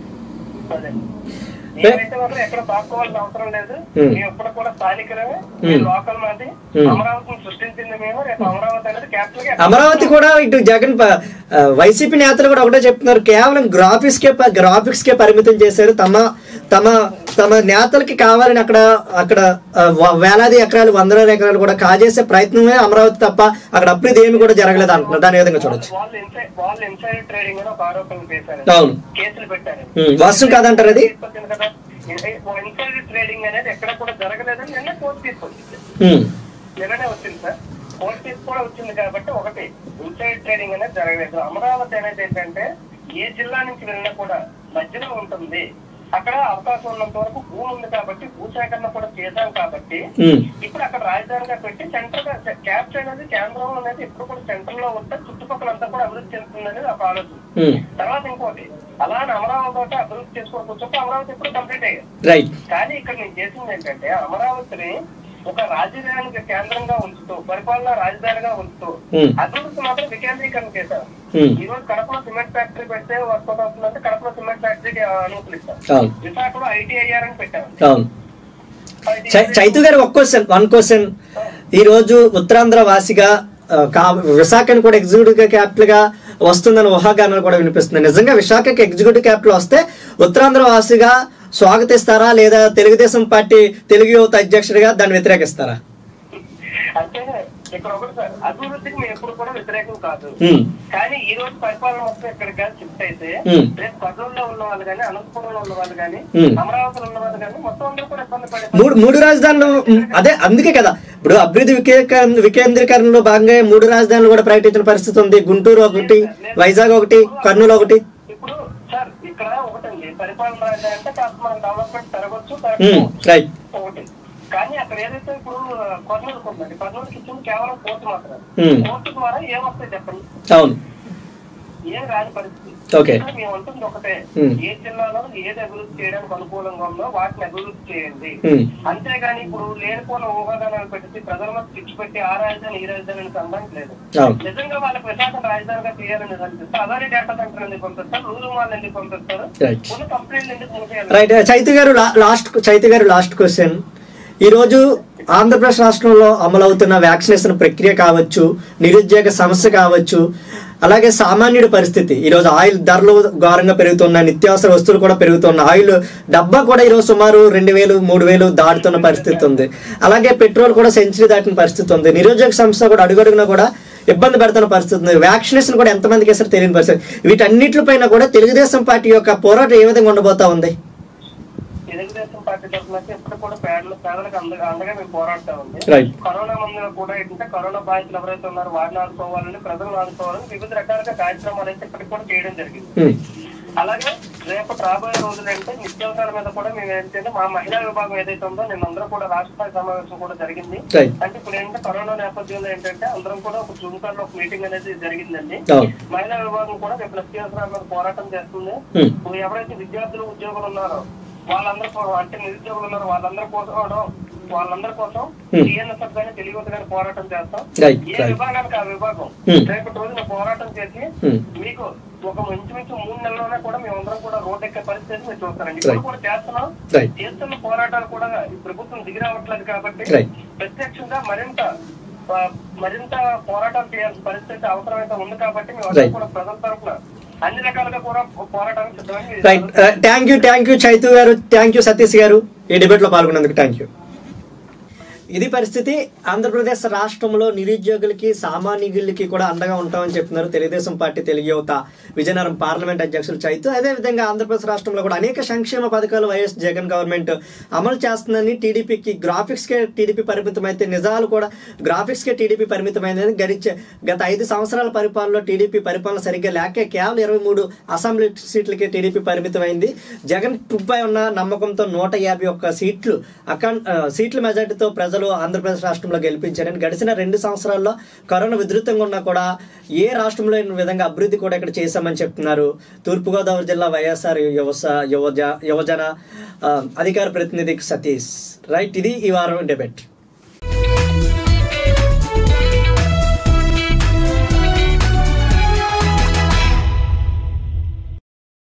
అదే. మేమైతే మాత్రం ఎక్కడ దాక్కోవాల్సిన అవసరం లేదు Hmm. మేము ఎప్పుడు కూడా స్థానికులమే Hmm. లోకల్ మాది Hmm. అమరావతిని సృష్టించింది మేము రేపు అమరావతి అనేది క్యాపిటల్ గా అమరావతి కూడా ఇటు జగన్ ప- ఆ, వైసీపీ నేతలు కూడా ఒకటే చెప్తున్నారు కేవలం గ్రాఫిక్స్ కే ప- గ్రాఫిక్స్ కే పరిమితం చేశారు తమ తమ తమ నేతలకి కావాలని అక్కడ అక్కడ ఆ, వ- వేలాది ఎకరాలు వందల ఎకరాలు కూడా కాజేసే ప్రయత్నమే అమరావతి తప్ప అక్కడ అభివృద్ధి ఏమి కూడా జరగలేదు అంటున్నారు దాని ఏ విధంగా చూడొచ్చు వాళ్ళు ఇన్సైడ్ వాళ్ళు ఇన్సైడ్ ట్రేడింగ్ అని ఒక ఆరోపణలు చేశారు అవును కేసులు పెట్టారు ఉమ్, వాస్తవం కాదంటారు అది తీసుకొచ్చింది కదా ఇన్సైడ్ ట్రేడింగ్ అనేది ఎక్కడ కూడా జరగలేదని నిన్న కోర్టు తీసుకొచ్చింది ఉమ్, నిన్ననే వచ్చింది సార్ కోర్టు తీర్పు కూడా వచ్చింది కాబట్టి ఒకటి ఇన్సైడ్ ట్రేడింగ్ అనేది జరగలేదు అమరావతి అనేది ఏంటంటే ఏ జిల్లా నుంచి వెళ్ళినా కూడా మధ్యలో ఉంటుంది అక్కడ అవకాశం ఉన్నంత వరకు భూమి ఉంది కాబట్టి భూసేకరణ కూడా చేశాం కాబట్టి ఉమ్, ఇప్పుడు అక్కడ రాజధానిగా పెట్టి సెంటర్ గా క్యాప్చర్ అనేది కేంద్రం అనేది ఎప్పుడు కూడా సెంటర్ లో ఉంటే చుట్టుపక్కల అంతా కూడా అభివృద్ధి చెందుతుంది అనేది ఒక ఆలోచన ఉమ్, తర్వాత ఇంకోటి అలానే అమరావతి ఒకటి అభివృద్ధి చేసుకొని కూర్చుంటే అమరావతి ఎప్పుడు కంప్లీట్ అయ్యాయి రైట్ కానీ ఇక్కడ నేను చేసింది ఏంటంటే అమరావతిని ఒక రాజధానికి కేంద్రంగా ఉంచుతూ పరిపాలన రాజధానిగా ఉంచుతూ ఉమ్, అభివృద్ధి మాత్రం వికేంద్రీకరణ చేశారు ఉమ్, ఈ రోజు కడపలో సిమెంట్ ఫ్యాక్టరీ పెడితే వర్కౌట్ అవుతుందంటే కడపలో సిమెంట్ ఫ్యాక్టరీకి అనుమతులు ఇస్తారు అవును విశాఖలో ఐటీఐఆర్ అని పెట్టారు అవును చై- చైతు గారు ఒక క్వశ్చన్ వన్ క్వశ్చన్ ఈ రోజు ఉత్తరాంధ్ర వాసిగా ఆ, కా విశాఖను కూడా ఎగ్జిక్యూటివ్ క్యాపిటల్ గా వస్తుందని ఊహాగానాలు కూడా వినిపిస్తుంది నిజంగా విశాఖకి ఎగ్జిక్యూటివ్ క్యాపిటల్ వస్తే ఉత్తరాంధ్ర వాసిగా స్వాగతిస్తారా లేదా తెలుగుదేశం పార్టీ తెలుగు యువత అధ్యక్షుడిగా దాన్ని వ్యతిరేకిస్తారా అంటే ఇక్కడ ఒకటి సార్ అభివృద్ధికి మేము ఎప్పుడు కూడా వ్యతిరేకం కాదు ఉమ్, కానీ ఈ రోజు పరిపాలన మొత్తం ఇక్కడికి కానీ షిఫ్ట్ అయితే ఉమ్. రేపు కర్నూలులో ఉన్న వాళ్ళు కానీ అనంతపురంలో ఉన్న వాళ్ళు కానీ ఉమ్. అమరావతిలో ఉన్న వాళ్ళు కానీ మొత్తం అందరూ కూడా ఇబ్బంది పడే మూడు మూడు రాజధానులు ఉమ్, అదే అందుకే కదా ఇప్పుడు అభివృద్ధి వికేక వికేంద్రీకరణలో భాగంగా మూడు రాజధానులు కూడా ప్రకటించిన పరిస్థితి ఉంది గుంటూరు ఒకటి వైజాగ్ ఒకటి కర్నూలు ఒకటి ఇప్పుడు సార్ ఇక్కడ ఒకటండి పరిపాలన రాజధాని అంటే కాస్త మన డెవలప్మెంట్ పెరగచ్చు ఉమ్, పెరగకపోవచ్చు. రైట్ ఒకటి కానీ అక్కడ ఏదైతే ఇప్పుడు కర్నూలుకు ఉందండి కర్నూలుకి ఇచ్చింది కేవలం కోర్టు మాత్రమే ఉమ్. కోర్టు ద్వారా ఏమొస్తాయి చెప్పండి అవును ఏం రాని పరిస్థితి ఓకే. ఇక్కడ మేము అంటుంది ఒకటే ఉమ్. ఏ జిల్లాలో ఏది అభివృద్ధి చేయడానికి అనుకూలంగా ఉందో వాటిని అభివృద్ధి చేయండి ఉమ్. అంతేగాని ఇప్పుడు లేనిపోయిన ఊహాగానాలు పెట్టి ప్రజల మీద పిచ్చి పెట్టి ఆ రాజధాని ఈ రాజధాని అని అనడానికి లేదు అవును నిజంగా వాళ్ళకి విశాఖ రాజధానిగా చేయాలని అనిపిస్తే అదాని డేటా సెంటర్ ఎందుకు పంపిస్తారు రూలు వాళ్ళు ఎందుకు పంపిస్తారు Right. కొన్ని కంపెనీలు ఎందుకు మూసేయాలి రైట్ చైతు గారు లా- లాస్ట్ చైతు గారు లాస్ట్ క్వశ్చన్ ఈరోజు ఆంధ్రప్రదేశ్ రాష్ట్రంలో అమలవుతున్న వ్యాక్సినేషన్ ప్రక్రియ కావచ్చు నిరుద్యోగ సమస్య కావచ్చు అలాగే సామాన్యుడి పరిస్థితి ఈరోజు ఆయిల్ ధరలు ఘోరంగా పెరుగుతున్నాయి నిత్యావసర వస్తువులు కూడా పెరుగుతున్నాయి ఆయిల్ డబ్బా కూడా ఈరోజు సుమారు రెండు వేలు మూడు వేలు దాటుతున్న పరిస్థితి ఉంది అలాగే పెట్రోల్ కూడా సెంచరీ దాటిన పరిస్థితి ఉంది నిరుద్యోగ సమస్య కూడా అడుగడుగునా కూడా ఇబ్బంది పెడుతున్న పరిస్థితి ఉంది వ్యాక్సినేషన్ కూడా ఎంతమందికి వేసారో తెలియని పరిస్థితి వీటన్నిటిపైన కూడా తెలుగుదేశం పార్టీ యొక్క పోరాటం ఏ విధంగా ఉండబోతా ఉంది తెలుగుదేశం పార్టీ తరఫున అయితే ఇప్పుడు కూడా పేదలు పేదలకు అంద- అండగా మేము పోరాడుతా ఉంది రైట్ కరోనా మందులో కూడా ఏంటంటే కరోనా బాధితులు ఎవరైతే ఉన్నారో వారిని ఆదుకోవాలని ప్రజలను ఆదుకోవాలని వివిధ రకాలుగా కార్యక్రమాలు అయితే ఇప్పటికి కూడా చేయడం జరిగింది ఉమ్, అలాగే రేపు రాబోయే రోజులు అంటే నిత్యావసరాల మీద కూడా మేము ఏంటంటే మా మహిళా విభాగం ఏదైతే ఉందో నేను అందరూ కూడా రాష్ట్ర స్థాయి సమావేశం కూడా జరిగింది రైట్ అంటే ఇప్పుడు ఏంటంటే కరోనా నేపథ్యంలో ఏంటంటే అందరం కూడా ఒక జూమ్ కాల్ లో ఒక మీటింగ్ అనేది జరిగిందండి అవును మహిళా విభాగం కూడా రేపు నిత్యావసరాల మీద పోరాటం చేస్తుంది ఉమ్, ఇప్పుడు ఎవరైతే విద్యార్థులు ఉద్యోగులు ఉన్నారో వాళ్ళందరూ కో- అంటే నిరుద్యోగులు ఉన్నారో వాళ్ళందరి కోసం వాళ్ళందరి కోసం Hmm. టీఎన్ఎస్ఎఫ్ గానీ తెలియదు కానీ పోరాటం చేస్తాం రైట్ ఏ రైట్ విభాగానికి ఆ విభాగం Hmm. రేపటి రోజున పోరాటం చేసి Hmm. మీకు ఒక ఇంచుమించు మూడు నెలల్లోనే కూడా మేమందరం కూడా రోడ్ ఎక్కే పరిస్థితి మీరు చూస్తారండి Right. ఇప్పుడు కూడా చేస్తున్నాం రైట్ చేస్తున్న పోరాటాలు కూడా ఈ ప్రభుత్వం దిగి రావట్లేదు కాబట్టి Right. ప్రత్యక్షంగా మరింత ఆ, మరింత పోరాటం చేయాల్సిన పరిస్థితి అవసరమైతే ఉంది కాబట్టి మేము అందరం Right. కూడా ప్రజల తరఫున అన్ని రకాలుగా కూడా పోరాటానికి సిద్ధంగా right thank you thank you Chaitu గారు థ్యాంక్ యూ సతీష్ గారు ఈ డిబేట్లో పాల్గొన్నందుకు థ్యాంక్ యూ ఇది పరిస్థితి ఆంధ్రప్రదేశ్ రాష్ట్రంలో నిరుద్యోగులకి సామాన్యులకి కూడా అండగా ఉంటామని చెప్తున్నారు తెలుగుదేశం పార్టీ తెలుగు యువత విజయనగరం పార్లమెంట్ అధ్యక్షులు చైతు అదేవిధంగా ఆంధ్రప్రదేశ్ రాష్ట్రంలో కూడా అనేక సంక్షేమ పథకాలు వైఎస్ జగన్ గవర్నమెంట్ అమలు చేస్తుందని టీడీపీకి గ్రాఫిక్స్కే టీడీపీ పరిమితమైతే నిజాలు కూడా గ్రాఫిక్స్కే టీడీపీ పరిమితమైందని గడిచే గత ఐదు సంవత్సరాల పరిపాలనలో టీడీపీ పరిపాలన సరిగ్గా లేక కేవలం ఇరవై మూడు అసెంబ్లీ సీట్లకి టీడీపీ పరిమితమైంది జగన్ పై ఉన్న నమ్మకంతో నూట యాభై ఒక్క సీట్లు అకాన్ ఆ, సీట్ల మెజార్టీతో ప్రజలు ఆంధ్రప్రదేశ్ రాష్ట్రంలో గెలిపించారని గడిచిన రెండు సంవత్సరాల్లో కరోనా విధృతంగా ఉన్నా కూడా ఏ రాష్ట్రంలో లేని విధంగా అభివృద్ధి కూడా ఇక్కడ చేశామని చెప్తున్నారు తూర్పుగోదావరి జిల్లా వైఎస్ఆర్ యువస యువజ యువజన ఆ, అధికార ప్రతినిధి సతీష్ రైట్ ఇది ఈ వారం డిబేట్